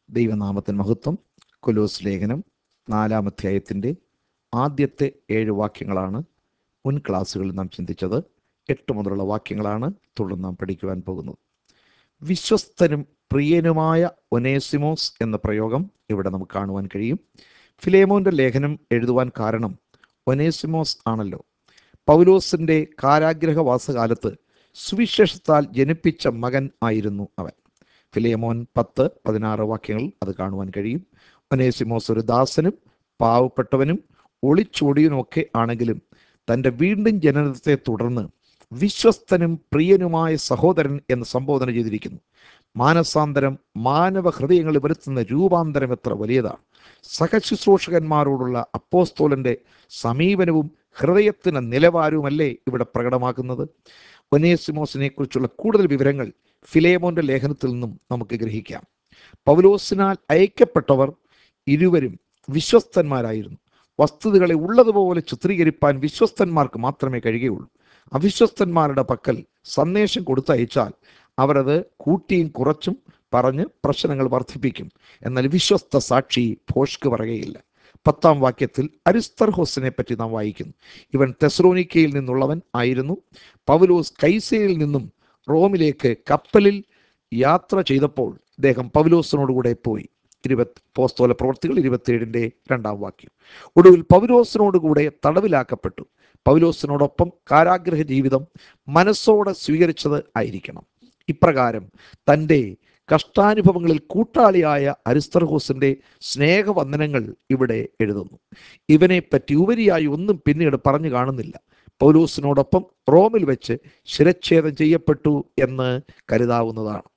ദൈവനാമത്തിന് മഹത്വം കൊലോസ് ലേഖനം നാലാം അധ്യായത്തിൻ്റെ ആദ്യത്തെ ഏഴ് വാക്യങ്ങളാണ് മുൻ ക്ലാസ്സുകളിൽ നാം ചിന്തിച്ചത് എട്ട് മുതലുള്ള വാക്യങ്ങളാണ് തുടർന്ന് നാം പഠിക്കുവാൻ പോകുന്നത് വിശ്വസ്തനും പ്രിയനുമായ ഒനേസിമോസ് എന്ന പ്രയോഗം ഇവിടെ നമുക്ക് കാണുവാൻ കഴിയും ഫിലേമോന്റെ ലേഖനം എഴുതുവാൻ കാരണം ഒനേസിമോസ് ആണല്ലോ പൗലോസിന്റെ കാരാഗ്രഹവാസകാലത്ത് സുവിശേഷത്താൽ ജനിപ്പിച്ച മകൻ ആയിരുന്നു അവൻ ഫിലേമോൻ പത്ത് പതിനാറ് വാക്യങ്ങൾ അത് കാണുവാൻ കഴിയും ഒനേസിമോസ് ഒരു ദാസനും പാവപ്പെട്ടവനും ഒളിച്ചോടിയനുമൊക്കെ ആണെങ്കിലും തൻ്റെ വീണ്ടും ജനനത്തെ തുടർന്ന് വിശ്വസ്തനും പ്രിയനുമായ സഹോദരൻ എന്ന് സംബോധന ചെയ്തിരിക്കുന്നു മാനസാന്തരം മാനവ ഹൃദയങ്ങളിൽ വരുത്തുന്ന രൂപാന്തരം എത്ര വലിയതാണ് സഹശുശ്രൂഷകന്മാരോടുള്ള അപ്പോസ്തോലന്റെ സമീപനവും ഹൃദയത്തിന് നിലവാരവുമല്ലേ ഇവിടെ പ്രകടമാക്കുന്നത് ഒനേസിമോസിനെ കുറിച്ചുള്ള കൂടുതൽ വിവരങ്ങൾ ഫിലേമോന്റെ ലേഖനത്തിൽ നിന്നും നമുക്ക് ഗ്രഹിക്കാം പൗലോസിനാൽ അയക്കപ്പെട്ടവർ ഇരുവരും വിശ്വസ്തന്മാരായിരുന്നു വസ്തുതകളെ ഉള്ളതുപോലെ ചിത്രീകരിപ്പാൻ വിശ്വസ്തന്മാർക്ക് മാത്രമേ കഴിയുകയുള്ളൂ അവിശ്വസ്തന്മാരുടെ പക്കൽ സന്ദേശം കൊടുത്തയച്ചാൽ അവരത് കൂട്ടിയും കുറച്ചും പറഞ്ഞ് പ്രശ്നങ്ങൾ വർദ്ധിപ്പിക്കും എന്നാൽ വിശ്വസ്ത സാക്ഷി ഭോഷ്ക്ക് പറയുകയില്ല പത്താം വാക്യത്തിൽ അരിസ്തർഹോസിനെ പറ്റി നാം വായിക്കുന്നു ഇവൻ തെസ്രോനിക്കയിൽ നിന്നുള്ളവൻ ആയിരുന്നു പൗലോസ് കൈസയിൽ നിന്നും റോമിലേക്ക് കപ്പലിൽ യാത്ര ചെയ്തപ്പോൾ അദ്ദേഹം പൗലോസിനോടുകൂടെ പോയി ഇരുപത്തി പോസ്തോല പ്രവർത്തികൾ ഇരുപത്തിയേഴിൻ്റെ രണ്ടാം വാക്യം ഒടുവിൽ പൗലോസിനോടുകൂടെ തടവിലാക്കപ്പെട്ടു പൗലോസിനോടൊപ്പം കാരാഗ്രഹ ജീവിതം മനസ്സോടെ സ്വീകരിച്ചത് ആയിരിക്കണം ഇപ്രകാരം തൻ്റെ കഷ്ടാനുഭവങ്ങളിൽ കൂട്ടാളിയായ അരിസ്തർഹോസിന്റെ സ്നേഹവന്ദനങ്ങൾ ഇവിടെ എഴുതുന്നു ഇവനെ പറ്റി ഉപരിയായി ഒന്നും പിന്നീട് പറഞ്ഞു കാണുന്നില്ല പൗലൂസിനോടൊപ്പം റോമിൽ വെച്ച് ശിരച്ഛേദം ചെയ്യപ്പെട്ടു എന്ന് കരുതാവുന്നതാണ്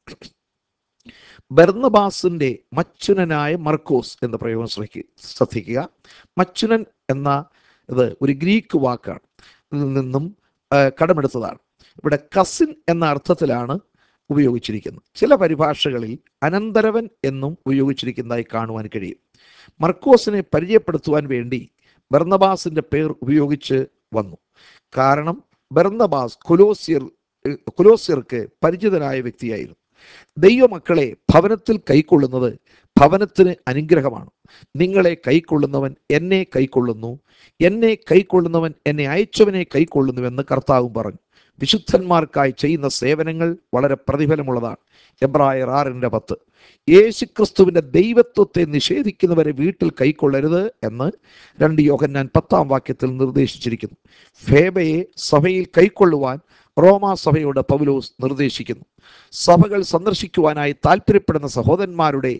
ബർന്നബാസിന്റെ മച്ചുനനായ മർക്കോസ് എന്ന പ്രയോഗം ശ്രദ്ധിക്കുക മച്ചുനൻ എന്ന ഇത് ഒരു ഗ്രീക്ക് വാക്കാണ് ഇതിൽ നിന്നും കടമെടുത്തതാണ് ഇവിടെ കസിൻ എന്ന അർത്ഥത്തിലാണ് ഉപയോഗിച്ചിരിക്കുന്നത് ചില പരിഭാഷകളിൽ അനന്തരവൻ എന്നും ഉപയോഗിച്ചിരിക്കുന്നതായി കാണുവാൻ കഴിയും മർക്കോസിനെ പരിചയപ്പെടുത്തുവാൻ വേണ്ടി ബർന്നബാസിന്റെ പേർ ഉപയോഗിച്ച് വന്നു കാരണം ബർന്നബാസ് കൊലോസിയർ കൊലോസിയർക്ക് പരിചിതനായ വ്യക്തിയായിരുന്നു ദൈവമക്കളെ ഭവനത്തിൽ കൈക്കൊള്ളുന്നത് ഭവനത്തിന് അനുഗ്രഹമാണ് നിങ്ങളെ കൈക്കൊള്ളുന്നവൻ എന്നെ കൈക്കൊള്ളുന്നു എന്നെ കൈക്കൊള്ളുന്നവൻ എന്നെ അയച്ചവനെ കൈക്കൊള്ളുന്നുവെന്ന് കർത്താവും പറഞ്ഞു വിശുദ്ധന്മാർക്കായി ചെയ്യുന്ന സേവനങ്ങൾ വളരെ പ്രതിഫലമുള്ളതാണ് എബ്രായർ ആറിൻ്റെ പത്ത് യേശുക്രിസ്തുവിന്റെ ദൈവത്വത്തെ നിഷേധിക്കുന്നവരെ വീട്ടിൽ കൈക്കൊള്ളരുത് എന്ന് രണ്ട് യോഹന്നാൻ പത്താം വാക്യത്തിൽ നിർദ്ദേശിച്ചിരിക്കുന്നു ഫേബയെ സഭയിൽ കൈക്കൊള്ളുവാൻ റോമാ സഭയോട് പൗലോസ് നിർദ്ദേശിക്കുന്നു സഭകൾ സന്ദർശിക്കുവാനായി താല്പര്യപ്പെടുന്ന സഹോദരന്മാരുടെ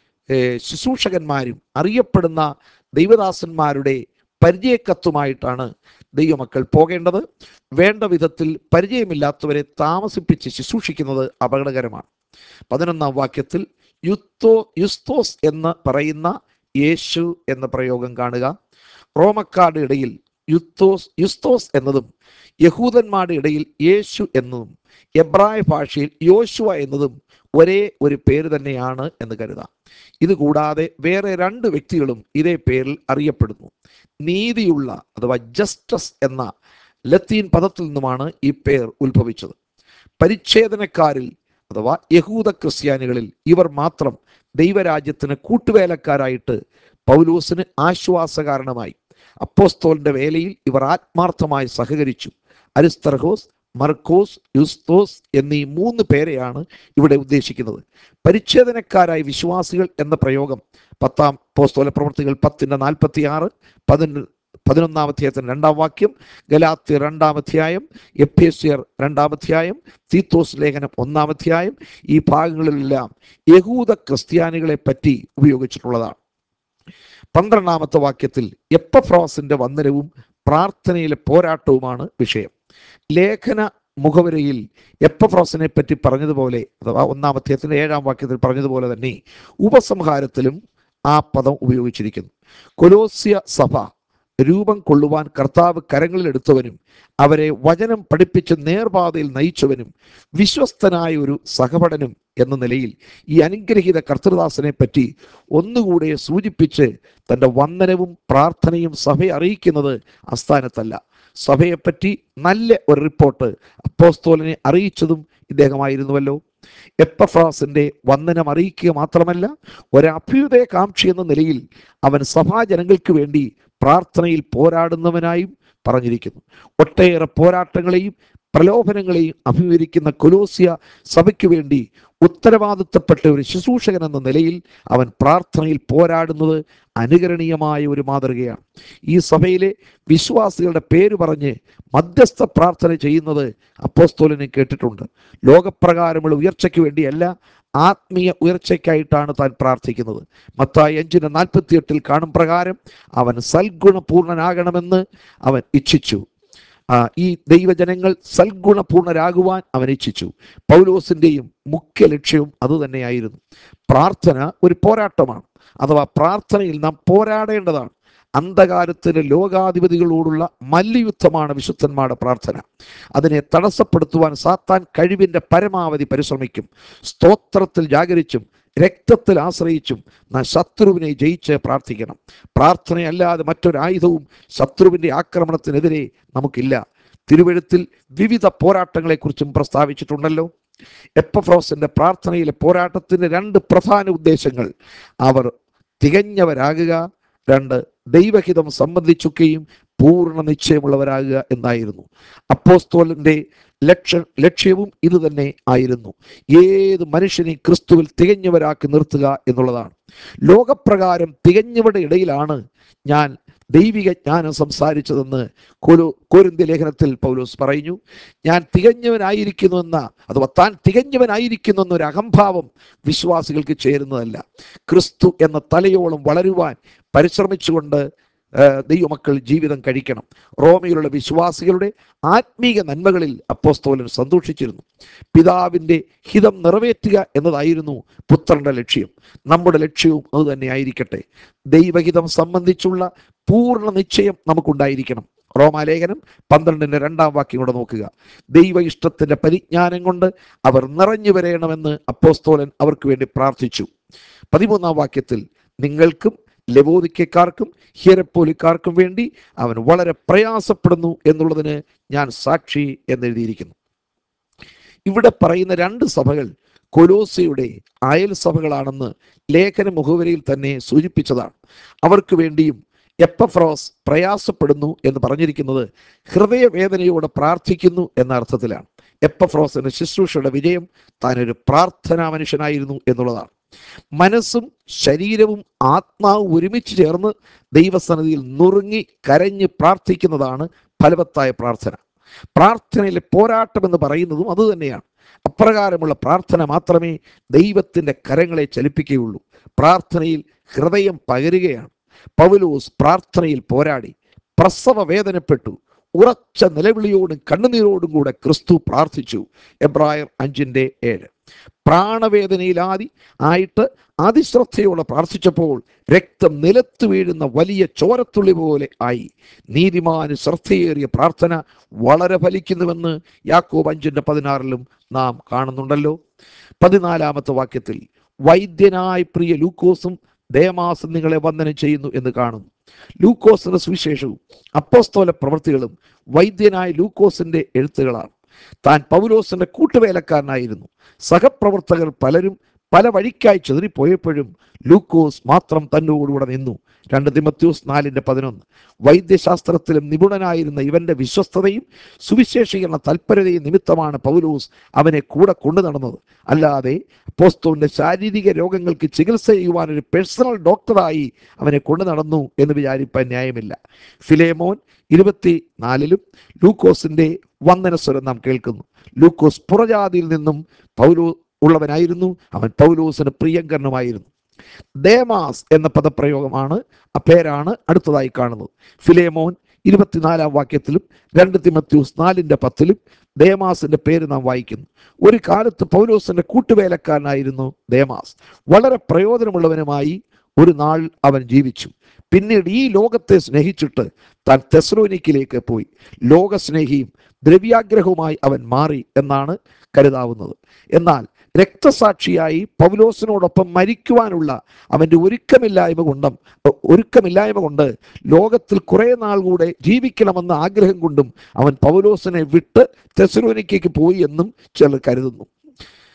ശുശ്രൂഷകന്മാരും അറിയപ്പെടുന്ന ദൈവദാസന്മാരുടെ പരിചയക്കത്തുമായിട്ടാണ് ദൈവമക്കൾ പോകേണ്ടത് വേണ്ട വിധത്തിൽ പരിചയമില്ലാത്തവരെ താമസിപ്പിച്ച് ശുശ്രൂഷിക്കുന്നത് അപകടകരമാണ് പതിനൊന്നാം വാക്യത്തിൽ യുത്തോ യുസ്തോസ് എന്ന് പറയുന്ന യേശു എന്ന പ്രയോഗം കാണുക റോമക്കാരുടെ ഇടയിൽ യുത്തോസ് യുസ്തോസ് എന്നതും യഹൂദന്മാരുടെ ഇടയിൽ യേശു എന്നതും എബ്രായ ഭാഷയിൽ യോശുവ എന്നതും ഒരേ ഒരു പേര് തന്നെയാണ് എന്ന് കരുതാം ഇതുകൂടാതെ വേറെ രണ്ട് വ്യക്തികളും ഇതേ പേരിൽ അറിയപ്പെടുന്നു നീതിയുള്ള അഥവാ ജസ്റ്റസ് എന്ന ലത്തീൻ പദത്തിൽ നിന്നുമാണ് ഈ പേർ ഉത്ഭവിച്ചത് പരിച്ഛേദനക്കാരിൽ അഥവാ യഹൂദ ക്രിസ്ത്യാനികളിൽ ഇവർ മാത്രം ദൈവരാജ്യത്തിന് കൂട്ടുവേലക്കാരായിട്ട് പൗലൂസിന് ആശ്വാസകാരണമായി അപ്പോസ്തോലിന്റെ വേലയിൽ ഇവർ ആത്മാർത്ഥമായി സഹകരിച്ചു അരിസ്തർഹോസ് മർക്കോസ് യുസ്തോസ് എന്നീ മൂന്ന് പേരെയാണ് ഇവിടെ ഉദ്ദേശിക്കുന്നത് പരിച്ഛേദനക്കാരായ വിശ്വാസികൾ എന്ന പ്രയോഗം പത്താം പോസ്തോല പ്രവർത്തികൾ പത്തിൻ്റെ നാൽപ്പത്തി ആറ് പതിന പതിനൊന്നാം അധ്യായത്തിന് രണ്ടാം വാക്യം ഗലാത്യർ രണ്ടാം അധ്യായം എഫേസ്യർ രണ്ടാം അധ്യായം തീത്തോസ് ലേഖനം ഒന്നാം അധ്യായം ഈ ഭാഗങ്ങളിലെല്ലാം യഹൂദ ക്രിസ്ത്യാനികളെ പറ്റി ഉപയോഗിച്ചിട്ടുള്ളതാണ് പന്ത്രണ്ടാമത്തെ വാക്യത്തിൽ എപ്പഫ്രോസിന്റെ വന്ദനവും പ്രാർത്ഥനയിലെ പോരാട്ടവുമാണ് വിഷയം ലേഖന മുഖവരയിൽ എപ്പഫ്രോസിനെ പറ്റി പറഞ്ഞതുപോലെ അഥവാ ഒന്നാം അധ്യായത്തിന്റെ ഏഴാം വാക്യത്തിൽ പറഞ്ഞതുപോലെ തന്നെ ഉപസംഹാരത്തിലും ആ പദം ഉപയോഗിച്ചിരിക്കുന്നു കൊലോസ്യ സഭ രൂപം കൊള്ളുവാൻ കർത്താവ് കരങ്ങളിലെടുത്തവനും അവരെ വചനം പഠിപ്പിച്ച് നേർപാതയിൽ നയിച്ചവനും വിശ്വസ്തനായ ഒരു സഹപടനും എന്ന നിലയിൽ ഈ അനുഗ്രഹീത കർത്തൃദാസനെ പറ്റി ഒന്നുകൂടെ സൂചിപ്പിച്ച് തൻ്റെ വന്ദനവും പ്രാർത്ഥനയും സഭയെ അറിയിക്കുന്നത് അസ്ഥാനത്തല്ല സഭയെപ്പറ്റി നല്ല ഒരു റിപ്പോർട്ട് അപ്പോസ്തോലനെ അറിയിച്ചതും ഇദ്ദേഹമായിരുന്നുവല്ലോ എപ്പഫ്രാസിന്റെ വന്ദനം അറിയിക്കുക മാത്രമല്ല ഒരഭ്യുദയകാംക്ഷി എന്ന നിലയിൽ അവൻ സഭാജനങ്ങൾക്ക് വേണ്ടി പ്രാർത്ഥനയിൽ പോരാടുന്നവനായും പറഞ്ഞിരിക്കുന്നു ഒട്ടേറെ പോരാട്ടങ്ങളെയും പ്രലോഭനങ്ങളെയും അഭിമുഖീകരിക്കുന്ന കൊലോസിയ സഭയ്ക്ക് വേണ്ടി ഉത്തരവാദിത്തപ്പെട്ട ഒരു ശുശ്രൂഷകൻ എന്ന നിലയിൽ അവൻ പ്രാർത്ഥനയിൽ പോരാടുന്നത് അനുകരണീയമായ ഒരു മാതൃകയാണ് ഈ സഭയിലെ വിശ്വാസികളുടെ പേര് പറഞ്ഞ് മധ്യസ്ഥ പ്രാർത്ഥന ചെയ്യുന്നത് അപ്പോസ്തോലിനെ കേട്ടിട്ടുണ്ട് ലോകപ്രകാരമുള്ള ഉയർച്ചയ്ക്ക് വേണ്ടിയല്ല ആത്മീയ ഉയർച്ചയ്ക്കായിട്ടാണ് താൻ പ്രാർത്ഥിക്കുന്നത് മത്തായി അഞ്ചിന് നാൽപ്പത്തിയെട്ടിൽ കാണും പ്രകാരം അവൻ സൽഗുണപൂർണനാകണമെന്ന് അവൻ ഇച്ഛിച്ചു ആ, ഈ ദൈവജനങ്ങൾ സൽഗുണപൂർണരാകുവാൻ അവൻ ഇച്ഛിച്ചു പൗലോസിന്റെയും മുഖ്യ ലക്ഷ്യവും അതുതന്നെയായിരുന്നു പ്രാർത്ഥന ഒരു പോരാട്ടമാണ് അഥവാ പ്രാർത്ഥനയിൽ നാം പോരാടേണ്ടതാണ് അന്ധകാരത്തിന് ലോകാധിപതികളോടുള്ള മല്ലുയുദ്ധമാണ് വിശുദ്ധന്മാരുടെ പ്രാർത്ഥന അതിനെ തടസ്സപ്പെടുത്തുവാൻ സാത്താൻ കഴിവിന്റെ പരമാവധി പരിശ്രമിക്കും സ്തോത്രത്തിൽ ജാഗരിച്ചും രക്തത്തിൽ ആശ്രയിച്ചും നാം ശത്രുവിനെ ജയിച്ച് പ്രാർത്ഥിക്കണം പ്രാർത്ഥനയല്ലാതെ മറ്റൊരായുധവും ശത്രുവിന്റെ ആക്രമണത്തിനെതിരെ നമുക്കില്ല തിരുവഴുത്തിൽ വിവിധ പോരാട്ടങ്ങളെക്കുറിച്ചും പ്രസ്താവിച്ചിട്ടുണ്ടല്ലോ എപ്പഫ്രോസിന്റെ പ്രാർത്ഥനയിലെ പോരാട്ടത്തിന്റെ രണ്ട് പ്രധാന ഉദ്ദേശങ്ങൾ അവർ തികഞ്ഞവരാകുക രണ്ട് ദൈവഹിതം സംബന്ധിച്ചൊക്കെയും പൂർണ്ണ നിശ്ചയമുള്ളവരാകുക എന്നായിരുന്നു അപ്പോസ്തോലിന്റെ ലക്ഷ്യ ലക്ഷ്യവും ഇത് തന്നെ ആയിരുന്നു ഏത് മനുഷ്യനെയും ക്രിസ്തുവിൽ തികഞ്ഞവരാക്കി നിർത്തുക എന്നുള്ളതാണ് ലോകപ്രകാരം തികഞ്ഞവരുടെ ഇടയിലാണ് ഞാൻ ദൈവിക ജ്ഞാനം സംസാരിച്ചതെന്ന് കൊലു കോരിന്ത്യ ലേഖനത്തിൽ പൗലോസ് പറഞ്ഞു ഞാൻ തികഞ്ഞവനായിരിക്കുന്നു എന്ന അഥവാ താൻ തികഞ്ഞവനായിരിക്കുന്നു എന്നൊരു അഹംഭാവം വിശ്വാസികൾക്ക് ചേരുന്നതല്ല ക്രിസ്തു എന്ന തലയോളം വളരുവാൻ പരിശ്രമിച്ചുകൊണ്ട് ആ, ദൈവമക്കൾ ജീവിതം കഴിക്കണം റോമയിലുള്ള വിശ്വാസികളുടെ ആത്മീക നന്മകളിൽ അപ്പോസ്തോലൻ സന്തോഷിച്ചിരുന്നു പിതാവിൻ്റെ ഹിതം നിറവേറ്റുക എന്നതായിരുന്നു പുത്രന്റെ ലക്ഷ്യം നമ്മുടെ ലക്ഷ്യവും അതുതന്നെ ആയിരിക്കട്ടെ ദൈവഹിതം സംബന്ധിച്ചുള്ള പൂർണ്ണ നിശ്ചയം നമുക്കുണ്ടായിരിക്കണം റോമാലേഖനം പന്ത്രണ്ടിന്റെ രണ്ടാം വാക്യം കൂടെ നോക്കുക ദൈവ ഇഷ്ടത്തിന്റെ പരിജ്ഞാനം കൊണ്ട് അവർ നിറഞ്ഞു വരയണമെന്ന് അപ്പോസ്തോലൻ അവർക്ക് വേണ്ടി പ്രാർത്ഥിച്ചു പതിമൂന്നാം വാക്യത്തിൽ നിങ്ങൾക്കും ലവോദിക്കക്കാർക്കും ഹിയരപ്പോലിക്കാർക്കും വേണ്ടി അവൻ വളരെ പ്രയാസപ്പെടുന്നു എന്നുള്ളതിന് ഞാൻ സാക്ഷി എന്നെഴുതിയിരിക്കുന്നു ഇവിടെ പറയുന്ന രണ്ട് സഭകൾ കൊലോസയുടെ അയൽ സഭകളാണെന്ന് ലേഖന മുഖവരിയിൽ തന്നെ സൂചിപ്പിച്ചതാണ് അവർക്ക് വേണ്ടിയും എപ്പഫ്രോസ് പ്രയാസപ്പെടുന്നു എന്ന് പറഞ്ഞിരിക്കുന്നത് ഹൃദയവേദനയോടെ പ്രാർത്ഥിക്കുന്നു എന്ന അർത്ഥത്തിലാണ് എപ്പഫ്രോസിന്റെ ശുശ്രൂഷയുടെ വിജയം താനൊരു പ്രാർത്ഥനാ മനുഷ്യനായിരുന്നു എന്നുള്ളതാണ് മനസ്സും ശരീരവും ആത്മാവും ഒരുമിച്ച് ചേർന്ന് ദൈവസന്നിധിയിൽ നുറുങ്ങി കരഞ്ഞ് പ്രാർത്ഥിക്കുന്നതാണ് ഫലവത്തായ പ്രാർത്ഥന പ്രാർത്ഥനയിലെ പോരാട്ടം എന്ന് പറയുന്നതും അതുതന്നെയാണ് അപ്രകാരമുള്ള പ്രാർത്ഥന മാത്രമേ ദൈവത്തിൻ്റെ കരങ്ങളെ ചലിപ്പിക്കുകയുള്ളൂ പ്രാർത്ഥനയിൽ ഹൃദയം പകരുകയാണ് പൗലോസ് പ്രാർത്ഥനയിൽ പോരാടി പ്രസവ വേദനപ്പെട്ടു ഉറച്ച നിലവിളിയോടും കണ്ണുനീരോടും കൂടെ ക്രിസ്തു പ്രാർത്ഥിച്ചു എബ്രായർ അഞ്ചിന്റെ ഏഴ് പ്രാണവേദനയിലാതി ആയിട്ട് അതിശ്രദ്ധയോടെ പ്രാർത്ഥിച്ചപ്പോൾ രക്തം നിലത്ത് വീഴുന്ന വലിയ ചോരത്തുള്ളി പോലെ ആയി നീതിമാന് ശ്രദ്ധയേറിയ പ്രാർത്ഥന വളരെ ഫലിക്കുന്നുവെന്ന് യാക്കോബ് അഞ്ചിന്റെ പതിനാറിലും നാം കാണുന്നുണ്ടല്ലോ പതിനാലാമത്തെ വാക്യത്തിൽ വൈദ്യനായ പ്രിയ ലൂക്കോസും ദേമാസും നിങ്ങളെ വന്ദനം ചെയ്യുന്നു എന്ന് കാണുന്നു ലൂക്കോസിന്റെ സുവിശേഷവും അപ്പോസ്തോല പ്രവൃത്തികളും വൈദ്യനായ ലൂക്കോസിന്റെ എഴുത്തുകളാണ് താൻ പൗലോസിന്റെ കൂട്ടുവേലക്കാരനായിരുന്നു സഹപ്രവർത്തകർ പലരും പല വഴിക്കായി ചെതറിപ്പോയപ്പോഴും ലൂക്കോസ് മാത്രം തന്നോടുകൂടെ നിന്നു രണ്ട് തിമത്യൂസ് നാലിന്റെ പതിനൊന്ന് വൈദ്യശാസ്ത്രത്തിലും നിപുണനായിരുന്ന ഇവന്റെ വിശ്വസ്തതയും സുവിശേഷീകരണ തൽപരതയും നിമിത്തമാണ് പൗലോസ് അവനെ കൂടെ കൊണ്ടു നടന്നത് അല്ലാതെ പോസ്തോന്റെ ശാരീരിക രോഗങ്ങൾക്ക് ചികിത്സ ചെയ്യുവാൻ ഒരു പേഴ്സണൽ ഡോക്ടറായി അവനെ കൊണ്ടു നടന്നു എന്ന് വിചാരിപ്പാൻ ന്യായമില്ല ഫിലേമോൻ ഇരുപത്തി നാലിലും ലൂക്കോസിന്റെ വന്ദനസ്വരം നാം കേൾക്കുന്നു ലൂക്കോസ് പുറജാതിയിൽ നിന്നും പൗലോ ഉള്ളവനായിരുന്നു അവൻ പൗലോസിന് പ്രിയങ്കരനുമായിരുന്നു ദേമാസ് എന്ന പദപ്രയോഗമാണ് ആ പേരാണ് അടുത്തതായി കാണുന്നത് ഫിലേമോൻ ഇരുപത്തിനാലാം വാക്യത്തിലും രണ്ട് തിമത്യൂസ് നാലിന്റെ പത്തിലും ദേമാസിന്റെ പേര് നാം വായിക്കുന്നു ഒരു കാലത്ത് പൗലോസിന്റെ കൂട്ടുവേലക്കാരനായിരുന്നു ദേമാസ് വളരെ പ്രയോജനമുള്ളവനുമായി ഒരു നാൾ അവൻ ജീവിച്ചു പിന്നീട് ഈ ലോകത്തെ സ്നേഹിച്ചിട്ട് താൻ തെസ്രോനിക്കിലേക്ക് പോയി ലോകസ്നേഹിയും ദ്രവ്യാഗ്രഹവുമായി അവൻ മാറി എന്നാണ് കരുതാവുന്നത് എന്നാൽ രക്തസാക്ഷിയായി പൗലോസിനോടൊപ്പം മരിക്കുവാനുള്ള അവൻ്റെ ഒരുക്കമില്ലായ്മ കൊണ്ടും ഒരുക്കമില്ലായ്മ കൊണ്ട് ലോകത്തിൽ കുറേ നാൾ കൂടെ ജീവിക്കണമെന്ന ആഗ്രഹം കൊണ്ടും അവൻ പൗലോസിനെ വിട്ട് തെസലോനിക്കേക്ക് പോയി എന്നും ചിലർ കരുതുന്നു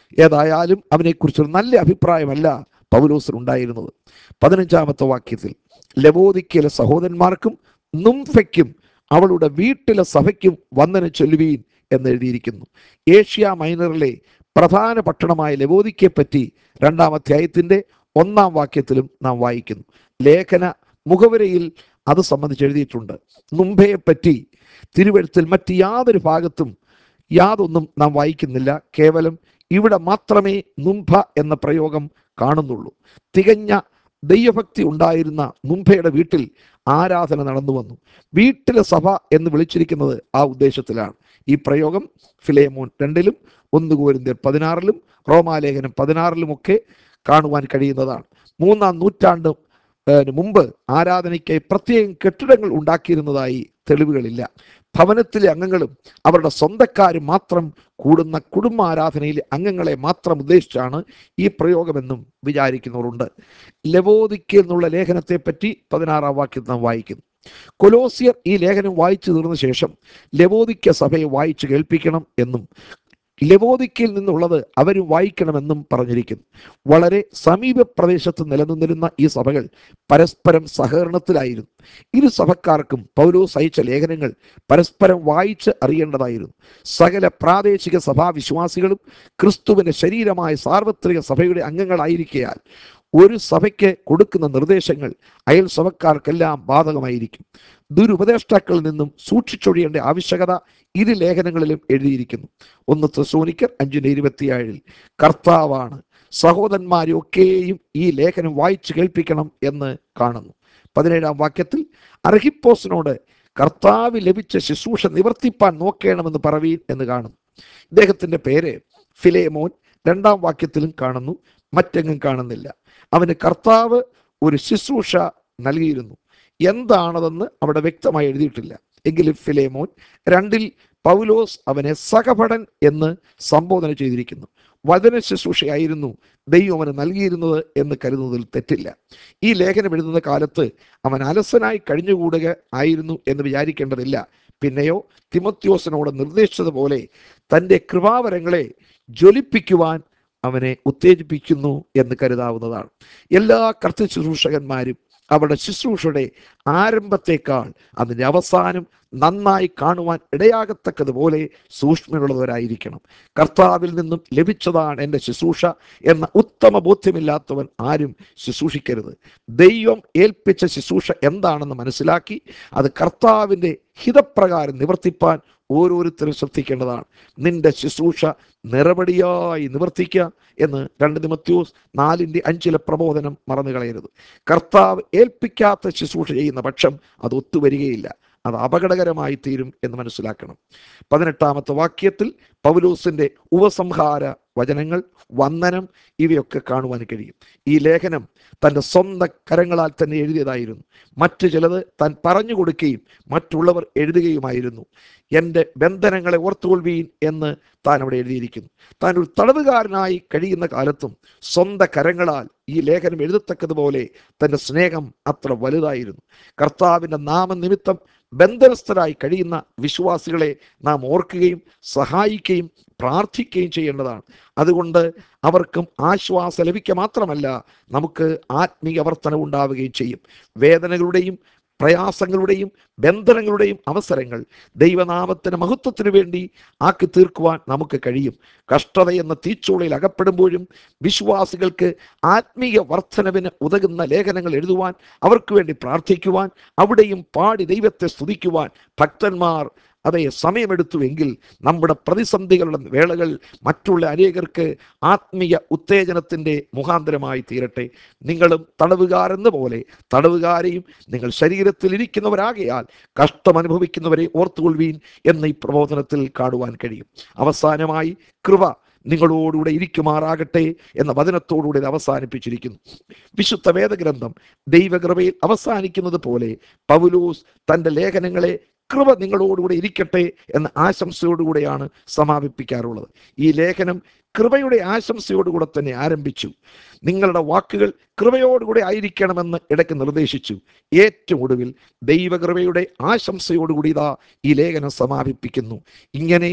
ഏതായാലും അവനെക്കുറിച്ചൊരു നല്ല അഭിപ്രായമല്ല പൗലോസിനുണ്ടായിരുന്നത് പതിനഞ്ചാമത്തെ വാക്യത്തിൽ ലവോദിക്കയിലെ സഹോദരന്മാർക്കും നുംഫയ്ക്കും അവളുടെ വീട്ടിലെ സഭയ്ക്കും വന്ദനം ചൊല്ലുവീൻ എന്ന് എഴുതിയിരിക്കുന്നു ഏഷ്യ മൈനറിലെ പ്രധാന പട്ടണമായ ലവോദിക്കയെ പറ്റി രണ്ടാം അധ്യായത്തിന്റെ ഒന്നാം വാക്യത്തിലും നാം വായിക്കുന്നു ലേഖന മുഖവരയിൽ അത് സംബന്ധിച്ച് എഴുതിയിട്ടുണ്ട് നുംബയെ പറ്റി തിരുവഴുത്തിൽ മറ്റ് യാതൊരു ഭാഗത്തും യാതൊന്നും നാം വായിക്കുന്നില്ല കേവലം ഇവിടെ മാത്രമേ നുംഭ എന്ന പ്രയോഗം കാണുന്നുള്ളൂ തികഞ്ഞ ദൈവഭക്തി ഉണ്ടായിരുന്ന നുംഭയുടെ വീട്ടിൽ ആരാധന നടന്നു വന്നു വീട്ടിലെ സഭ എന്ന് വിളിച്ചിരിക്കുന്നത് ആ ഉദ്ദേശത്തിലാണ് ഈ പ്രയോഗം ഫിലേമോൻ രണ്ടിലും ഒന്ന് കോരിന്ത്യർ പതിനാറിലും റോമാലേഖനം പതിനാറിലുമൊക്കെ കാണുവാൻ കഴിയുന്നതാണ് മൂന്നാം നൂറ്റാണ്ട് ഏഹ്, മുമ്പ് ആരാധനയ്ക്കായി പ്രത്യേകം കെട്ടിടങ്ങൾ ഉണ്ടാക്കിയിരുന്നതായി തെളിവുകളില്ല ഭവനത്തിലെ അംഗങ്ങളും അവരുടെ സ്വന്തക്കാരും മാത്രം കൂടുന്ന കുടുംബ ആരാധനയിലെ അംഗങ്ങളെ മാത്രം ഉദ്ദേശിച്ചാണ് ഈ പ്രയോഗമെന്നും വിചാരിക്കുന്നവരുണ്ട് ലവോദിക്ക് എന്നുള്ള ലേഖനത്തെ പറ്റി പതിനാറാം വാക്യത്തിൽ നാം വായിക്കുന്നു കൊലോസിയർ ഈ ലേഖനം വായിച്ചു തീർന്ന ശേഷം ലവോദിക്ക സഭയെ വായിച്ചു കേൾപ്പിക്കണം എന്നും ലവോദിക്കയിൽ നിന്നുള്ളത് അവരും വായിക്കണമെന്നും പറഞ്ഞിരിക്കുന്നു വളരെ സമീപ പ്രദേശത്ത് നിലനിന്നിരുന്ന ഈ സഭകൾ പരസ്പരം സഹകരണത്തിലായിരുന്നു ഇരു സഭക്കാർക്കും പൗലോസ് അയച്ച ലേഖനങ്ങൾ പരസ്പരം വായിച്ച് അറിയേണ്ടതായിരുന്നു സകല പ്രാദേശിക സഭാവിശ്വാസികളും ക്രിസ്തുവിന്റെ ശരീരമായ സാർവത്രിക സഭയുടെ അംഗങ്ങളായിരിക്കയാൽ ഒരു സഭയ്ക്ക് കൊടുക്കുന്ന നിർദ്ദേശങ്ങൾ അയൽ സഭക്കാർക്കെല്ലാം ബാധകമായിരിക്കും ദുരുപദേഷ്ടാക്കളിൽ നിന്നും സൂക്ഷിച്ചൊഴിയേണ്ട ആവശ്യകത ഇരു ലേഖനങ്ങളിലും എഴുതിയിരിക്കുന്നു ഒന്ന് തെസോനിക്കർ അഞ്ചിന് ഇരുപത്തിയേഴിൽ കർത്താവാണ് സഹോദരന്മാരെയൊക്കെയും ഈ ലേഖനം വായിച്ചു കേൾപ്പിക്കണം എന്ന് കാണുന്നു പതിനേഴാം വാക്യത്തിൽ അർഹിപ്പോസിനോട് കർത്താവ് ലഭിച്ച ശുശ്രൂഷ നിവർത്തിപ്പാൻ നോക്കേണമെന്ന് പറവീൻ എന്ന് കാണുന്നു ഇദ്ദേഹത്തിന്റെ പേര് ഫിലേമോൻ രണ്ടാം വാക്യത്തിലും കാണുന്നു മറ്റെങ്ങും കാണുന്നില്ല അവന് കർത്താവ് ഒരു ശുശ്രൂഷ നൽകിയിരുന്നു എന്താണതെന്ന് അവിടെ വ്യക്തമായി എഴുതിയിട്ടില്ല എങ്കിലും ഫിലേമോൻ രണ്ടിൽ പൗലോസ് അവനെ സഹപടൻ എന്ന് സംബോധന ചെയ്തിരിക്കുന്നു വചന ശുശ്രൂഷയായിരുന്നു ദൈവം അവന് നൽകിയിരുന്നത് എന്ന് കരുതുന്നതിൽ തെറ്റില്ല ഈ ലേഖനം എഴുതുന്ന കാലത്ത് അവൻ അലസനായി കഴിഞ്ഞുകൂടുക ആയിരുന്നു എന്ന് വിചാരിക്കേണ്ടതില്ല പിന്നെയോ തിമത്യോസിനോട് നിർദ്ദേശിച്ചതുപോലെ തൻ്റെ കൃപാവരങ്ങളെ ജ്വലിപ്പിക്കുവാൻ അവനെ ഉത്തേജിപ്പിക്കുന്നു എന്ന് കരുതാവുന്നതാണ് എല്ലാ കർത്തൃ ശുശ്രൂഷകന്മാരും അവരുടെ ശുശ്രൂഷയുടെ ആരംഭത്തേക്കാൾ അതിൻ്റെ അവസാനം നന്നായി കാണുവാൻ ഇടയാകത്തക്കതുപോലെ സൂക്ഷ്മമുള്ളവരായിരിക്കണം കർത്താവിൽ നിന്നും ലഭിച്ചതാണ് എൻ്റെ ശുശ്രൂഷ എന്ന ഉത്തമ ബോധ്യമില്ലാത്തവൻ ആരും ശുശ്രൂഷിക്കരുത് ദൈവം ഏൽപ്പിച്ച ശുശ്രൂഷ എന്താണെന്ന് മനസ്സിലാക്കി അത് കർത്താവിൻ്റെ ഹിതപ്രകാരം നിവർത്തിപ്പാൻ ഓരോരുത്തരും ശ്രദ്ധിക്കേണ്ടതാണ് നിന്റെ ശുശ്രൂഷ നിറപടിയായി നിവർത്തിക്കുക എന്ന് രണ്ട് നിമത്യൂസ് നാലിൻ്റെ അഞ്ചിലെ പ്രബോധനം മറന്നു കളയരുത് കർത്താവ് ഏൽപ്പിക്കാത്ത ശുശ്രൂഷ ചെയ്യുന്ന പക്ഷം അത് ഒത്തുവരികയില്ല അത് അപകടകരമായി തീരും എന്ന് മനസ്സിലാക്കണം പതിനെട്ടാമത്തെ വാക്യത്തിൽ പൗലൂസിന്റെ ഉപസംഹാര വചനങ്ങൾ വന്ദനം ഇവയൊക്കെ കാണുവാൻ കഴിയും ഈ ലേഖനം തൻ്റെ സ്വന്തം കരങ്ങളാൽ തന്നെ എഴുതിയതായിരുന്നു മറ്റു ചിലത് താൻ പറഞ്ഞു കൊടുക്കുകയും മറ്റുള്ളവർ എഴുതുകയുമായിരുന്നു എൻ്റെ ബന്ധനങ്ങളെ ഓർത്തുകൊള്ളുവീൻ എന്ന് താൻ അവിടെ എഴുതിയിരിക്കുന്നു താൻ ഒരു തടവുകാരനായി കഴിയുന്ന കാലത്തും സ്വന്തം കരങ്ങളാൽ ഈ ലേഖനം എഴുതത്തക്കതുപോലെ തൻ്റെ സ്നേഹം അത്ര വലുതായിരുന്നു കർത്താവിൻ്റെ നാമനിമിത്തം ബന്ധനസ്ഥരായി കഴിയുന്ന വിശ്വാസികളെ നാം ഓർക്കുകയും സഹായിക്കുകയും പ്രാർത്ഥിക്കുകയും ചെയ്യേണ്ടതാണ് അതുകൊണ്ട് അവർക്കും ആശ്വാസം ലഭിക്കുക മാത്രമല്ല നമുക്ക് ആത്മീയ വർധനം ഉണ്ടാവുകയും ചെയ്യും വേദനകളുടെയും പ്രയാസങ്ങളുടെയും ബന്ധനങ്ങളുടെയും അവസരങ്ങൾ ദൈവനാമത്തിന് മഹത്വത്തിനു വേണ്ടി ആക്കി തീർക്കുവാൻ നമുക്ക് കഴിയും കഷ്ടത എന്ന തീച്ചൂളയിൽ അകപ്പെടുമ്പോഴും വിശ്വാസികൾക്ക് ആത്മീയ വർധനവിന് ഉതകുന്ന ലേഖനങ്ങൾ എഴുതുവാൻ അവർക്ക് വേണ്ടി പ്രാർത്ഥിക്കുവാൻ അവിടെയും പാടി ദൈവത്തെ സ്തുതിക്കുവാൻ ഭക്തന്മാർ അതേ സമയമെടുത്തുവെങ്കിൽ നമ്മുടെ പ്രതിസന്ധികളുടെ വേളകൾ മറ്റുള്ള അനേകർക്ക് ആത്മീയ ഉത്തേജനത്തിൻ്റെ മുഖാന്തരമായി തീരട്ടെ നിങ്ങളും തടവുകാരെന്ന പോലെ തടവുകാരെയും നിങ്ങൾ ശരീരത്തിൽ ഇരിക്കുന്നവരാകയാൽ കഷ്ടം അനുഭവിക്കുന്നവരെ ഓർത്തുകൊള്ളുവീൻ എന്ന ഈ പ്രബോധനത്തിൽ കാണുവാൻ കഴിയും അവസാനമായി കൃപ നിങ്ങളോടുകൂടെ ഇരിക്കുമാറാകട്ടെ എന്ന വചനത്തോടുകൂടി ഇത് അവസാനിപ്പിച്ചിരിക്കുന്നു വിശുദ്ധ വേദഗ്രന്ഥം ദൈവകൃപയിൽ അവസാനിക്കുന്നത് പോലെ പൗലൂസ് തൻ്റെ ലേഖനങ്ങളെ കൃപ നിങ്ങളോടുകൂടെ ഇരിക്കട്ടെ എന്ന ആശംസയോടുകൂടെയാണ് സമാപിപ്പിക്കാറുള്ളത് ഈ ലേഖനം കൃപയുടെ ആശംസയോടുകൂടെ തന്നെ ആരംഭിച്ചു നിങ്ങളുടെ വാക്കുകൾ കൃപയോടുകൂടെ ആയിരിക്കണമെന്ന് ഇടയ്ക്ക് നിർദ്ദേശിച്ചു ഏറ്റവും ഒടുവിൽ ദൈവകൃപയുടെ ആശംസയോടുകൂടി ഇതാ ഈ ലേഖനം സമാപിപ്പിക്കുന്നു ഇങ്ങനെ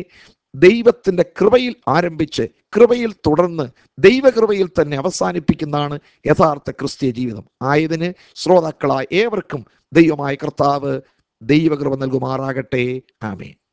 ദൈവത്തിൻ്റെ കൃപയിൽ ആരംഭിച്ച് കൃപയിൽ തുടർന്ന് ദൈവകൃപയിൽ തന്നെ അവസാനിപ്പിക്കുന്നതാണ് യഥാർത്ഥ ക്രിസ്തീയ ജീവിതം ആയതിന് ശ്രോതാക്കളായ ഏവർക്കും ദൈവമായ കർത്താവ് ദൈവകൃപ നൽകുമാറാകട്ടെ ആമേൻ